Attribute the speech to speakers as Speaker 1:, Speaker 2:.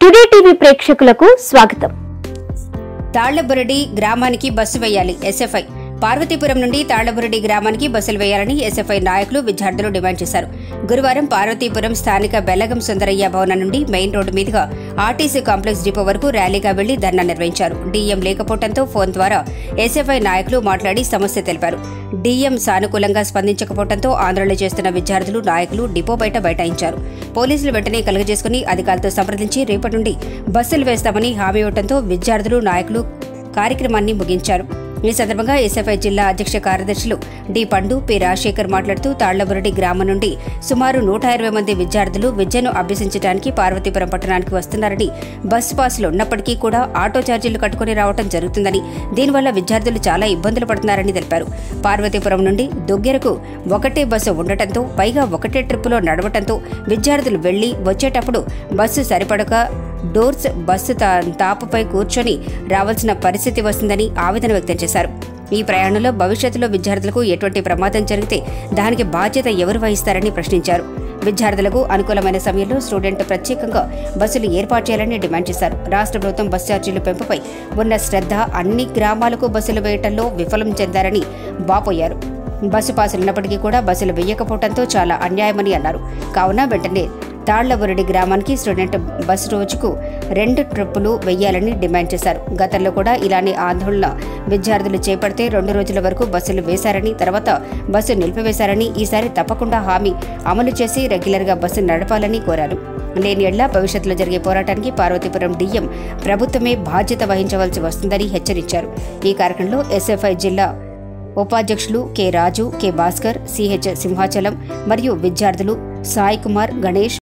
Speaker 1: today TV ప్రేక్షకులకు స్వాగతం
Speaker 2: తాళ్లబురడి గ్రామానికి బస్సు వేయాలి ఎస్ఎఫ్ఐ పార్వతీపురం నుండి తాళ్లబురడి గ్రామానికి బస్సులు వేయాలని ఎస్ఎఫ్ఐ నాయకులు విద్యార్థులు డిమాండ్ చేశారు గురువారం పార్వతీపురం స్థానిక బెల్లగం సుందరయ్య భవనం నుండి మెయిన్ రోడ్డు మీదుగా ఆర్టీసీ కాంప్లెక్స్ డిపో వరకు ర్యాలీగా వెళ్లి ధర్నా నిర్వహించారు డీఎం లేకపోవడంతో ఫోన్ ద్వారా ఎస్ఎఫ్ఐ నాయకులు మాట్లాడి సమస్య తెలిపారు డీఎం సానుకూలంగా స్పందించకపోవడంతో ఆందోళన చేస్తున్న విద్యార్థులు నాయకులు డిపో బయట బైఠాయించారు పోలీసులు వెంటనే కలుగజేసుకుని అధికారులతో సంప్రదించి రేపటి నుండి బస్సులు వేస్తామని హామీ ఇవ్వడంతో విద్యార్థులు నాయకులు కార్యక్రమాన్ని ముగించారు ఈ సందర్భంగా ఎస్ఎఫ్ఐ జిల్లా అధ్యక్ష కార్యదర్శులు డి పండు పి రాజశేఖర్ మాట్లాడుతూ తాళ్లబురడి గ్రామం నుండి సుమారు నూట ఇరవై మంది విద్యార్థులు విద్యను అభ్యసించడానికి పార్వతీపురం పట్టణానికి వస్తున్నారని బస్సు పాసులు ఉన్నప్పటికీ కూడా ఆటో ఛార్జీలు కట్టుకుని రావడం జరుగుతుందని దీనివల్ల విద్యార్థులు చాలా ఇబ్బందులు పడుతున్నారని తెలిపారు పార్వతీపురం నుండి దొగ్గెరకు ఒకటే బస్సు ఉండటంతో పైగా ఒకటే ట్రిప్పులో నడవటంతో విద్యార్థులు వెళ్లి వచ్చేటప్పుడు బస్సు సరిపడక డోర్స్ బస్సు తా- తాపుపై కూర్చొని రావాల్సిన పరిస్థితి వస్తుందని ఆవేదన వ్యక్తం చేశారు ఈ ప్రయాణంలో భవిష్యత్తులో విద్యార్థులకు ఎటువంటి ప్రమాదం జరిగితే దానికి బాధ్యత ఎవరు వహిస్తారని ప్రశ్నించారు విద్యార్థులకు అనుకూలమైన సమయంలో స్టూడెంట్ ప్రత్యేకంగా బస్సులు ఏర్పాటు చేయాలని డిమాండ్ చేశారు రాష్ట్ర ప్రభుత్వం బస్ ఛార్జీల పెంపుపై ఉన్న శ్రద్ధ అన్ని గ్రామాలకు బస్సులు వేయటంలో విఫలం చెందారని బాపోయారు బస్సు పాసులు ఉన్నప్పటికీ కూడా బస్సులు వేయకపోవడంతో చాలా అన్యాయమని అన్నారు కావున వెంటనే తాళ్లబురడి గ్రామానికి స్టూడెంట్ బస్సు రోజుకు రెండు ట్రిప్పులు వెయ్యాలని డిమాండ్ చేశారు గతంలో కూడా ఇలానే ఆందోళన విద్యార్థులు చేపడితే రెండు రోజుల వరకు బస్సులు వేశారని తర్వాత బస్సు నిలిపివేశారని ఈసారి తప్పకుండా హామీ అమలు చేసి రెగ్యులర్గా బస్సు నడపాలని కోరారు లేని ఎడ్ల భవిష్యత్తులో జరిగే పోరాటానికి పార్వతీపురం డిఎం ప్రభుత్వమే బాధ్యత వహించవలసి వస్తుందని హెచ్చరించారు ఈ కార్యక్రమంలో ఎస్ఎఫ్ఐ జిల్లా ఉపాధ్యక్షులు K Raju K Bhaskar CH Simhachalam మరియు విద్యార్థులు సాయి కుమార్ గణేష్